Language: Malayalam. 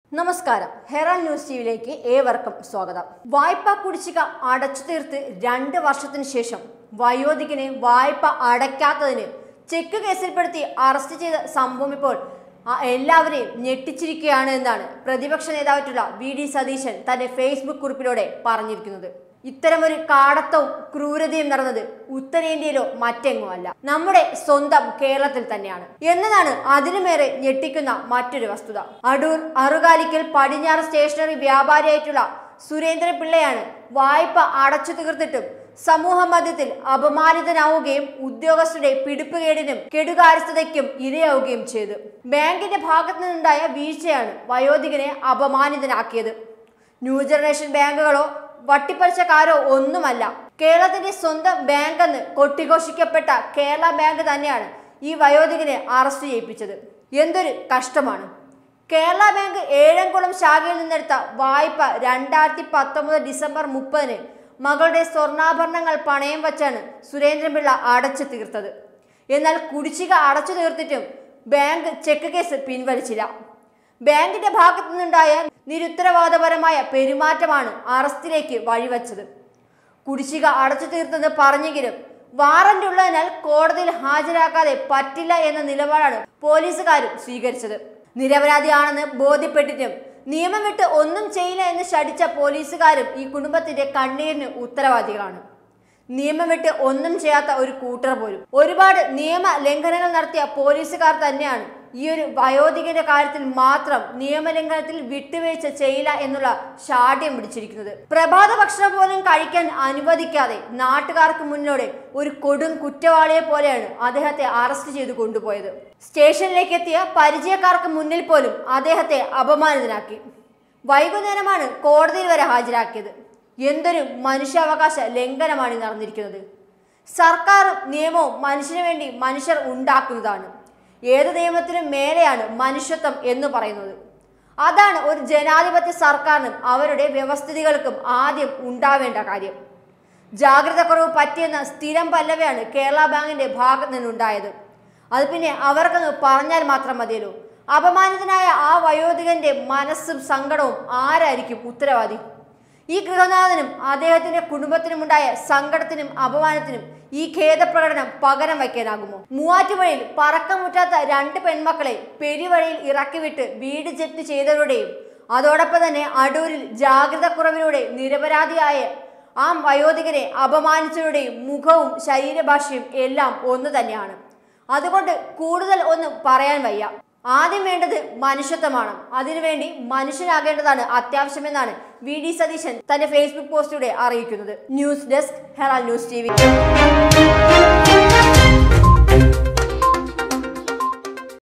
നമസ്കാരം ഹെറാൻ ന്യൂസ് ടിവിയിലേക്ക് ഏവർക്കും സ്വാഗതം വായ്പാ കുടിശ്ശിക അടച്ചു തീർത്ത് രണ്ട് വർഷത്തിന് ശേഷം വയോധികനെ വായ്പ അടയ്ക്കാത്തതിന് ചെക്ക് കേസിൽപ്പെടുത്തി അറസ്റ്റ് ചെയ്ത സംഭവം ഇപ്പോൾ ആ എല്ലാവരെയും ഞെട്ടിച്ചിരിക്കുകയാണ് എന്നാണ് പ്രതിപക്ഷ നേതാവായിട്ടുള്ള വി ഡി സതീശൻ തന്റെ ഫേസ്ബുക്ക് കുറിപ്പിലൂടെ പറഞ്ഞിരിക്കുന്നത് ഇത്തരമൊരു കാടത്തവും ക്രൂരതയും നടന്നത് ഉത്തരേന്ത്യയിലോ മറ്റെങ്ങോ അല്ല നമ്മുടെ സ്വന്തം കേരളത്തിൽ തന്നെയാണ് എന്നതാണ് അതിനുമേറെ ഞെട്ടിക്കുന്ന മറ്റൊരു വസ്തുത അടൂർ അറുകാലിക്കൽ പടിഞ്ഞാറ് സ്റ്റേഷനറി വ്യാപാരിയായിട്ടുള്ള സുരേന്ദ്രൻ പിള്ളയാണ് വായ്പ അടച്ചു തീർത്തിട്ടും സമൂഹ മധ്യത്തിൽ അപമാനിതനാവുകയും ഉദ്യോഗസ്ഥരുടെ പിടിപ്പുകേടിനും കെടുകാര്യസ്ഥതയ്ക്കും ഇരയാവുകയും ചെയ്തു ബാങ്കിന്റെ ഭാഗത്തു നിന്നുണ്ടായ വീഴ്ചയാണ് വയോധികനെ അപമാനിതനാക്കിയത് ന്യൂ ജനറേഷൻ ബാങ്കുകളോ വട്ടിപ്പലിശക്കാരോ ഒന്നുമല്ല കേരളത്തിന്റെ സ്വന്തം ബാങ്കെന്ന് കൊട്ടിഘോഷിക്കപ്പെട്ട കേരള ബാങ്ക് തന്നെയാണ് ഈ വയോധികനെ അറസ്റ്റ് ചെയ്യിപ്പിച്ചത് എന്തൊരു കഷ്ടമാണ് കേരള ബാങ്ക് ഏഴംകുളം ശാഖയിൽ നിന്നെടുത്ത വായ്പ രണ്ടായിരത്തി പത്തൊമ്പത് ഡിസംബർ മുപ്പതിന് മകളുടെ സ്വർണ്ണാഭരണങ്ങൾ പണയം വച്ചാണ് സുരേന്ദ്രൻപിള്ള അടച്ചു തീർത്തത് എന്നാൽ കുടിശ്ശിക അടച്ചു തീർത്തിട്ടും ബാങ്ക് ചെക്ക് കേസ് പിൻവലിച്ചില്ല ബാങ്കിന്റെ ഭാഗത്തു നിന്നുണ്ടായ നിരുത്തരവാദപരമായ പെരുമാറ്റമാണ് അറസ്റ്റിലേക്ക് വഴിവെച്ചത് കുടിശ്ശിക അടച്ചു തീർത്തെന്ന് പറഞ്ഞെങ്കിലും വാറന്റ് ഉള്ളതിനാൽ കോടതിയിൽ ഹാജരാക്കാതെ പറ്റില്ല എന്ന നിലപാടാണ് പോലീസുകാരും സ്വീകരിച്ചത് നിരപരാധിയാണെന്ന് ബോധ്യപ്പെട്ടിട്ടും നിയമം വിട്ട് ഒന്നും ചെയ്യില്ല എന്ന് ശടിച്ച പോലീസുകാരും ഈ കുടുംബത്തിന്റെ കണ്ണീരിന് ഉത്തരവാദികളാണ് നിയമം വിട്ട് ഒന്നും ചെയ്യാത്ത ഒരു കൂട്ടർ പോലും ഒരുപാട് നിയമ ലംഘനങ്ങൾ നടത്തിയ പോലീസുകാർ തന്നെയാണ് ഈ ഒരു വയോധികന്റെ കാര്യത്തിൽ മാത്രം നിയമലംഘനത്തിൽ വിട്ടുവീഴ്ച ചെയ്യില്ല എന്നുള്ള ഷാഠ്യം പിടിച്ചിരിക്കുന്നത് പ്രഭാത ഭക്ഷണം പോലും കഴിക്കാൻ അനുവദിക്കാതെ നാട്ടുകാർക്ക് മുന്നോടെ ഒരു കൊടും കുറ്റവാളിയെ പോലെയാണ് അദ്ദേഹത്തെ അറസ്റ്റ് ചെയ്ത് കൊണ്ടുപോയത് സ്റ്റേഷനിലേക്ക് എത്തിയ പരിചയക്കാർക്ക് മുന്നിൽ പോലും അദ്ദേഹത്തെ അപമാനിതനാക്കി വൈകുന്നേരമാണ് കോടതിയിൽ വരെ ഹാജരാക്കിയത് എന്തൊരു മനുഷ്യാവകാശ ലംഘനമാണ് ഈ നടന്നിരിക്കുന്നത് സർക്കാരും നിയമവും മനുഷ്യന് വേണ്ടി മനുഷ്യർ ഉണ്ടാക്കുന്നതാണ് ഏത് നിയമത്തിനും മേലെയാണ് മനുഷ്യത്വം എന്ന് പറയുന്നത് അതാണ് ഒരു ജനാധിപത്യ സർക്കാരിനും അവരുടെ വ്യവസ്ഥിതികൾക്കും ആദ്യം ഉണ്ടാവേണ്ട കാര്യം ജാഗ്രത കുറവ് പറ്റിയെന്ന സ്ഥിരം പല്ലവയാണ് കേരള ബാങ്കിന്റെ ഭാഗത്ത് നിന്നുണ്ടായത് അത് പിന്നെ അവർക്കൊന്ന് പറഞ്ഞാൽ മാത്രം മതിയല്ലോ അപമാനിതനായ ആ വയോധികന്റെ മനസ്സും സങ്കടവും ആരായിരിക്കും ഉത്തരവാദി ഈ ഗൃഹനാഥനും അദ്ദേഹത്തിന്റെ കുടുംബത്തിനുമുണ്ടായ സങ്കടത്തിനും അപമാനത്തിനും ഈ ഖേദപ്രകടനം പകരം വയ്ക്കാനാകുമോ മൂവാറ്റുപുഴയിൽ പറക്കമുറ്റാത്ത രണ്ട് പെൺമക്കളെ പെരുവഴിയിൽ ഇറക്കിവിട്ട് വീട് ജപ്തി ചെയ്തവരുടെയും അതോടൊപ്പം തന്നെ അടൂരിൽ ജാഗ്രത കുറവിലൂടെ നിരപരാധിയായ ആ വയോധികനെ അപമാനിച്ചവരുടെയും മുഖവും ശരീരഭാഷയും എല്ലാം ഒന്ന് തന്നെയാണ് അതുകൊണ്ട് കൂടുതൽ ഒന്നും പറയാൻ വയ്യ ആദ്യം വേണ്ടത് മനുഷ്യത്വമാണ് അതിനുവേണ്ടി മനുഷ്യനാകേണ്ടതാണ് അത്യാവശ്യമെന്നാണ് വി ഡി സതീശൻ തന്റെ ഫേസ്ബുക്ക് പോസ്റ്റിലൂടെ അറിയിക്കുന്നത് news desk Herald News T